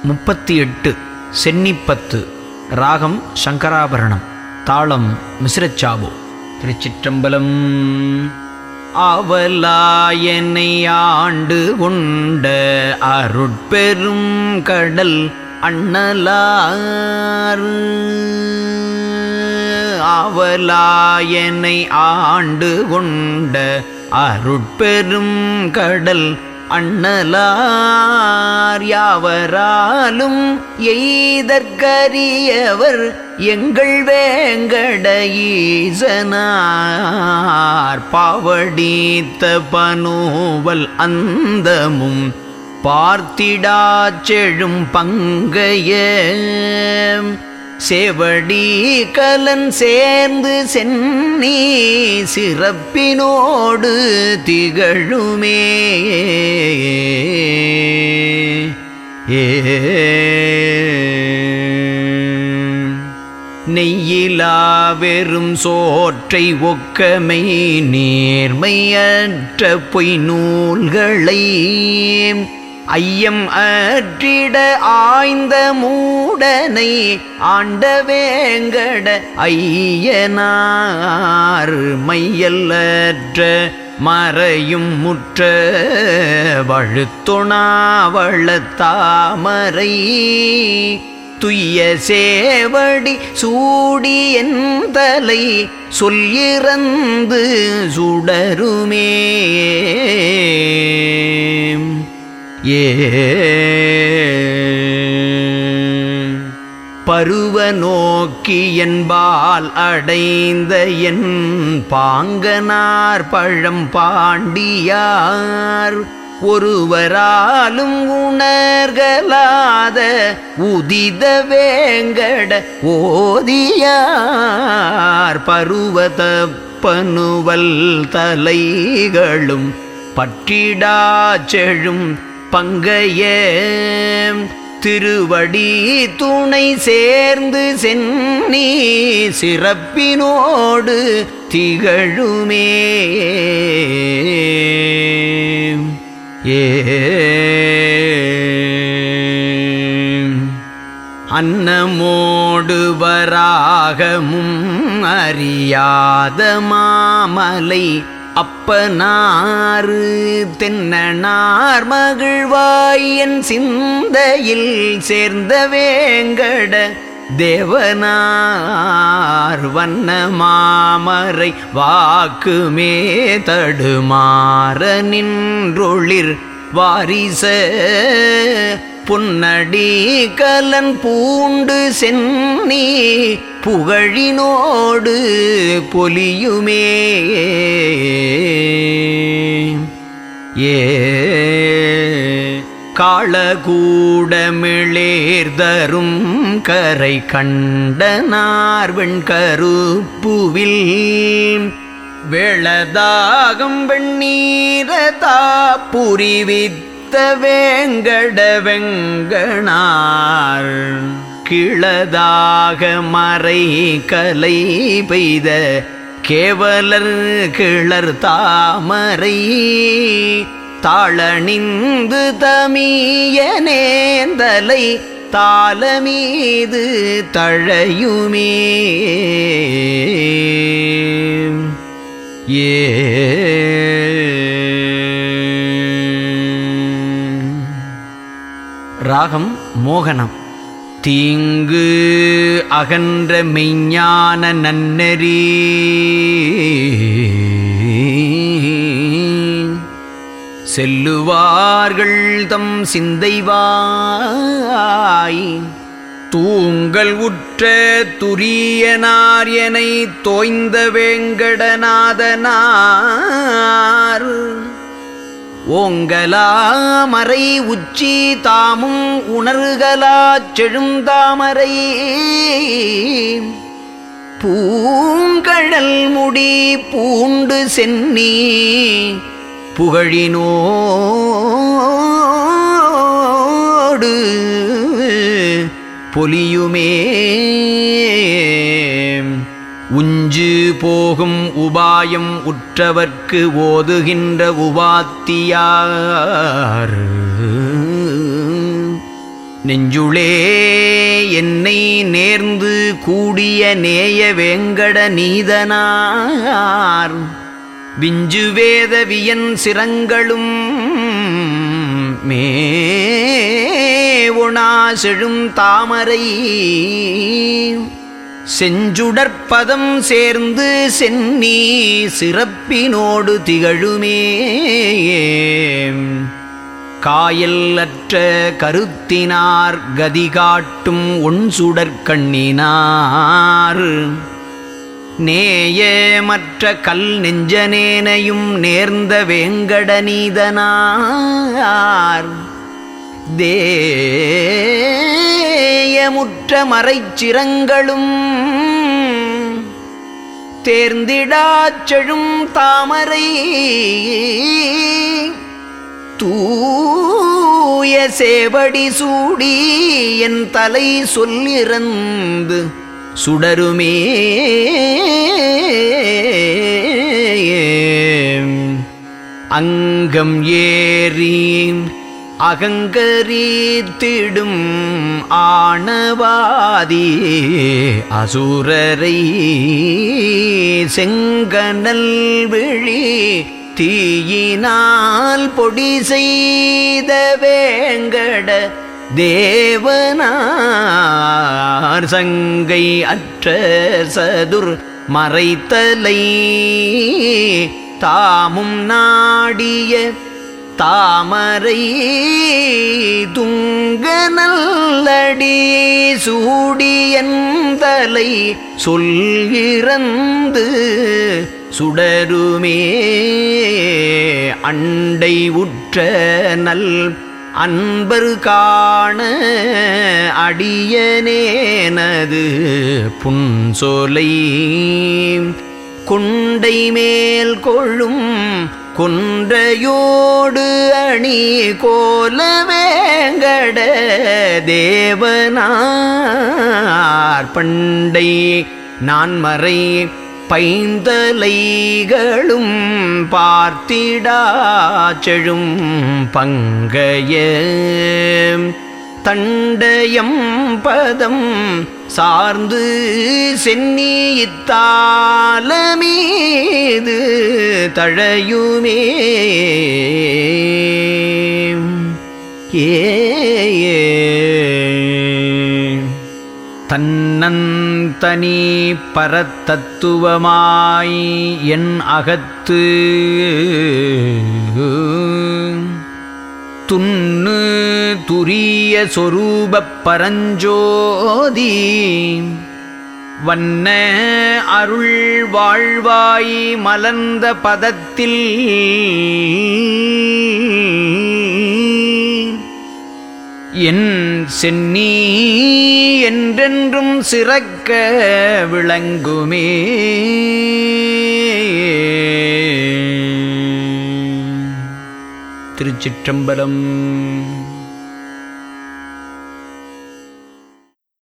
முப்பத்தி எட்டு சென்னிப்பத்து ராகம் சங்கராபரணம் தாளம் மிசிரச்சாபு திருச்சிற்றம்பலம் அவலாயனை ஆண்டு உண்ட அருட்பெரும் கடல் அண்ணலார் அவலாயனை ஆண்டு கொண்ட அருட்பெரும் கடல் அண்ணலார் யாவராலும் எய்தற்கரியவர் எங்கள் வேங்கட ஈசனார் பாவடித்த பனோவல் அந்தமும் பார்த்திடாச் செழும் பங்கைய சேவடி கலன் சேர்ந்து சென்னி சிறப்பினோடு திகழுமே ஏ நெய்யிலா வெறும் சோற்றை ஒக்கமை நேர்மையற்ற பொய் நூல்களை ஐயம் அற்றிட ஆய்ந்த மூடனை ஆண்ட வேங்கட ஐயனார் மையல்லற்ற மறையும் முற்ற வழுத்துணாவள தாமரை துய்ய சேவடி சூடி என் தலை சொல்லிறந்து சுடருமே ஏ பருவ நோக்கி என்பால் அடைந்த என் பாங்கனார் பழம் பாண்டியார் ஒருவராலும் உணர்களாத உதித வேங்கட ஓதியார் பருவத பனுவல் தலைகளும் பற்றிடாச்செழும் பங்கைய திருவடி துணை சேர்ந்து சென்னி சிறப்பினோடு திகழுமே ஏ அன்னமோடு வராகமும் அறியாத மாமலை அப்பனாறு தென்னனார் மகிழ்வாயன் சிந்தையில் சேர்ந்த வேங்கட தேவனார் வண்ண மாமரை வாக்குமே தடுமாற நின்றொளிர் வாரிச பொன்னடி கலன் பூண்டு சென்னி புகழினோடு பொலியுமே ஏ காளகூடமிளேர்தரும் கரை கண்டனார் வெண்கருப்புவில் வேளதாகம் வெண்ணீரதா புரிவித்த வேங்கட வெங்கணார் கிளதாக மறை கலை பெய்த கேவலர் கிளர் தாமரை தாளணிந்து தமியனேந்தலை தாளமீது தழையுமே ஏ ராகம் மோகனம் தீங்கு அகன்ற மெய்ஞான நன்னெறி செல்லுவார்கள் தம் சிந்தைவாய் தூங்கல் உற்ற துரியனார் எனை தோய்ந்த வேங்கடநாதனார் ஓங்கலாமறை உச்சி தாமும் உணர்கலாச் செழுந்தாமரை பூங்கழல் முடி பூண்டு சென்னி புகழினோடு பொலியுமே உஞ்சு போகும் உபாயம் உற்றவர்க்கு ஓதுகின்ற உபாத்தியார் நெஞ்சுளே என்னை நேர்ந்து கூடிய நேய வேங்கட நீதனார் விஞ்சு வேதவியன் சிரங்களும் மேவுணா செழும் தாமரை செஞ்சுடற்பதம் சேர்ந்து சென்னி சிறப்பினோடு திகழுமே காயல் அற்ற கருத்தினார் கதி காட்டும் ஒன் சுடற்கண்ணினார் நேயமற்ற கல் நெஞ்சனேனையும் நேர்ந்த வேங்கடநீதனார் தேயமுற்ற மறைச்சிரங்களும் தேர்ந்திடாச் செழும் தாமரை தூய சேவடி சூடி என் தலை சொல்லிறந்து சுடருமே அங்கம் ஏறி அகங்கரீத்திடும் ஆணவாதி அசுரரை செங்கனல் விழி தீயினால் பொடி செய்த வேங்கட தேவனார் சங்கை அற்ற சதுர் மறைத்தலை தாமும் நாடிய தாமரை துங்க நல்லடி சூடியந்தலை சொல்கிறந்து சுடருமே அண்டை உற்ற நல் அன்பர் காண அடியனேனது புன்சோலை குண்டை மேல் கொள்ளும் குன்றையோடு அணி கோல வேங்கட தேவனார் பண்டை நான்மறை பைந்தலைகளும் பார்த்திடாச்செழும் பங்கைய தண்டயம் பதம் சார்ந்து சென்னி இத்தாலமீது தழையுமே ஏ தன்னந்தனி பரத்தத்துவமாய் என் அகத்து துண்ணு துரிய சொரூபப் பரஞ்சோதி வண்ண அருள் வாழ்வாய் மலர்ந்த பதத்தில் என் சென்னி என்றென்றும் சிறக்க விளங்குமே திருச்சிற்றம்பலம்